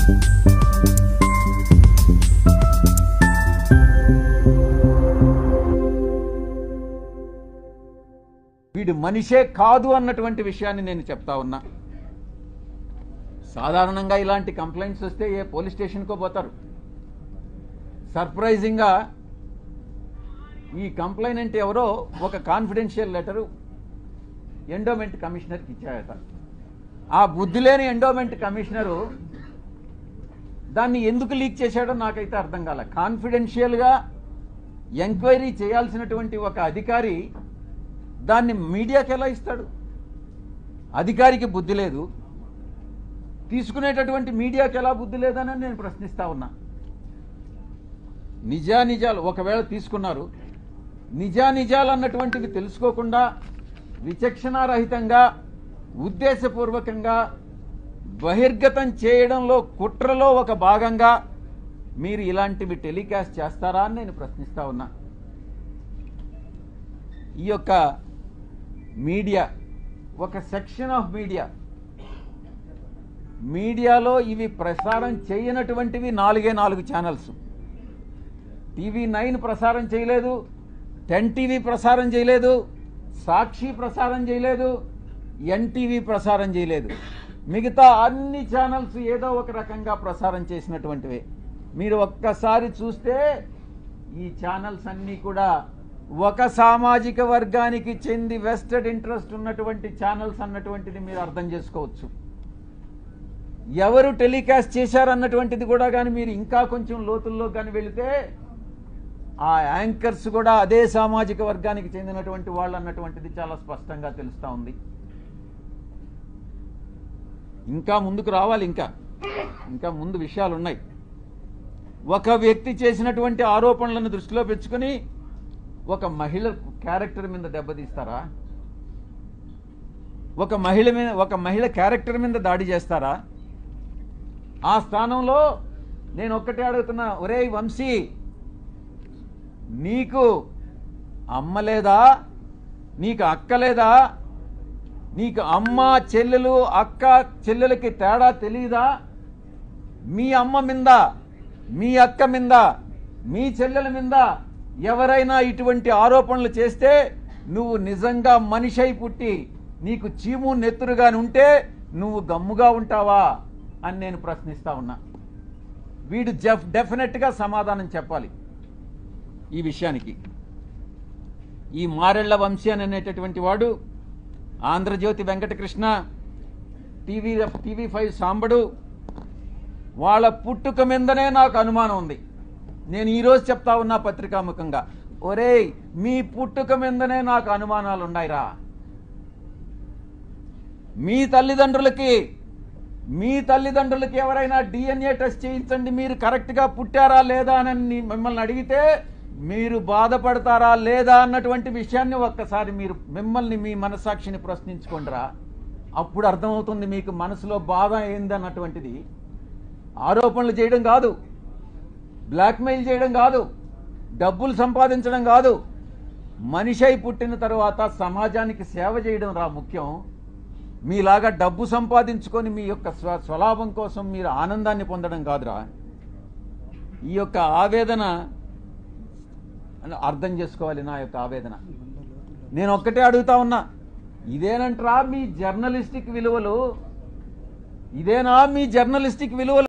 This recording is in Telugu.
వీడు మనిషే కాదు అన్నటువంటి విషయాన్ని నేను చెప్తా ఉన్నా సాధారణంగా ఇలాంటి కంప్లైంట్స్ వస్తే ఏ పోలీస్ స్టేషన్కో పోతారు సర్ప్రైజింగ్గా ఈ కంప్లైనెంట్ ఎవరో ఒక కాన్ఫిడెన్షియల్ లెటరు ఎండోమెంట్ కమిషనర్కి ఇచ్చాయట ఆ బుద్ధి లేని ఎండోమెంట్ కమిషనరు దాన్ని ఎందుకు లీక్ చేశాడో నాకైతే అర్థం కాల కాన్ఫిడెన్షియల్గా ఎంక్వైరీ చేయాల్సినటువంటి ఒక అధికారి దాన్ని మీడియాకి ఎలా ఇస్తాడు అధికారికి బుద్ధి లేదు తీసుకునేటటువంటి మీడియాకి ఎలా బుద్ధి లేదని నేను ప్రశ్నిస్తా ఉన్నా నిజానిజాలు ఒకవేళ తీసుకున్నారు నిజానిజాలు అన్నటువంటివి తెలుసుకోకుండా విచక్షణారహితంగా ఉద్దేశపూర్వకంగా బహిర్గతం చేయడంలో కుట్రలో ఒక భాగంగా మీరు ఇలాంటివి టెలికాస్ట్ చేస్తారా అని నేను ప్రశ్నిస్తా ఉన్నా ఈ యొక్క మీడియా ఒక సెక్షన్ ఆఫ్ మీడియా మీడియాలో ఇవి ప్రసారం చేయనటువంటివి నాలుగే నాలుగు ఛానల్స్ టీవీ నైన్ ప్రసారం చేయలేదు టెన్ టీవీ ప్రసారం చేయలేదు సాక్షి ప్రసారం చేయలేదు ఎన్టీవీ ప్రసారం చేయలేదు మిగతా అన్ని ఛానల్స్ ఏదో ఒక రకంగా ప్రసారం చేసినటువంటివే మీరు ఒక్కసారి చూస్తే ఈ ఛానల్స్ అన్నీ కూడా ఒక సామాజిక వర్గానికి చెంది వెస్టెడ్ ఇంట్రెస్ట్ ఉన్నటువంటి ఛానల్స్ అన్నటువంటిది మీరు అర్థం చేసుకోవచ్చు ఎవరు టెలికాస్ట్ చేశారన్నటువంటిది కూడా కానీ మీరు ఇంకా కొంచెం లోతుల్లో కానీ వెళితే ఆ యాంకర్స్ కూడా అదే సామాజిక వర్గానికి చెందినటువంటి వాళ్ళు అన్నటువంటిది చాలా స్పష్టంగా తెలుస్తూ ఉంది ఇంకా ముందుకు రావాలి ఇంకా ఇంకా ముందు విషయాలు ఉన్నాయి ఒక వ్యక్తి చేసినటువంటి ఆరోపణలను దృష్టిలో పెంచుకొని ఒక మహిళ క్యారెక్టర్ మీద దెబ్బతీస్తారా ఒక మహిళ మీద ఒక మహిళ క్యారెక్టర్ మీద దాడి చేస్తారా ఆ స్థానంలో నేను ఒక్కటే అడుగుతున్నా ఒరే వంశీ నీకు అమ్మ లేదా నీకు అక్క లేదా నీకు అమ్మ చెల్లెలు అక్క చెల్లెలకి తేడా తెలియదా మీ అమ్మ మింద మీ అక్క మింద మీ చెల్లెల మింద ఎవరైనా ఇటువంటి ఆరోపణలు చేస్తే నువ్వు నిజంగా మనిషి అయి పుట్టి నీకు చీము నెత్తురుగాని ఉంటే నువ్వు గమ్ముగా ఉంటావా అని నేను ప్రశ్నిస్తా ఉన్నా వీడు జఫ్ డెఫినెట్గా సమాధానం చెప్పాలి ఈ విషయానికి ఈ మారెళ్ల వంశీ అని అనేటటువంటి వాడు Andhra Jyothi Venkatakrishna TV TV five సాంబడు వాళ్ళ పుట్టుక మీదనే నాకు అనుమానం ఉంది నేను ఈరోజు చెప్తా ఉన్నా పత్రికాముఖంగా ఒరేయ్ మీ పుట్టుక మీదనే నాకు అనుమానాలు ఉన్నాయిరా మీ తల్లిదండ్రులకి మీ తల్లిదండ్రులకి ఎవరైనా డిఎన్ఏ టెస్ట్ చేయించండి మీరు కరెక్ట్గా పుట్టారా లేదా అని మిమ్మల్ని అడిగితే మీరు బాధపడతారా లేదా అన్నటువంటి విషయాన్ని ఒక్కసారి మీరు మిమ్మల్ని మీ మనసాక్షిని ప్రశ్నించుకోండిరా అప్పుడు అర్థమవుతుంది మీకు మనసులో బాధ ఏందన్నటువంటిది ఆరోపణలు చేయడం కాదు బ్లాక్మెయిల్ చేయడం కాదు డబ్బులు సంపాదించడం కాదు మనిషి అయి పుట్టిన తర్వాత సమాజానికి సేవ చేయడం రా ముఖ్యం మీలాగా డబ్బు సంపాదించుకొని మీ యొక్క స్వ స్వలాభం కోసం మీరు ఆనందాన్ని పొందడం కాదురా ఈ యొక్క ఆవేదన అర్థం చేసుకోవాలి నా యొక్క ఆవేదన నేను ఒక్కటే అడుగుతా ఉన్నా ఇదేనంట్రా మీ జర్నలిస్టిక్ విలువలు ఇదేనా మీ జర్నలిస్టిక్ విలువలు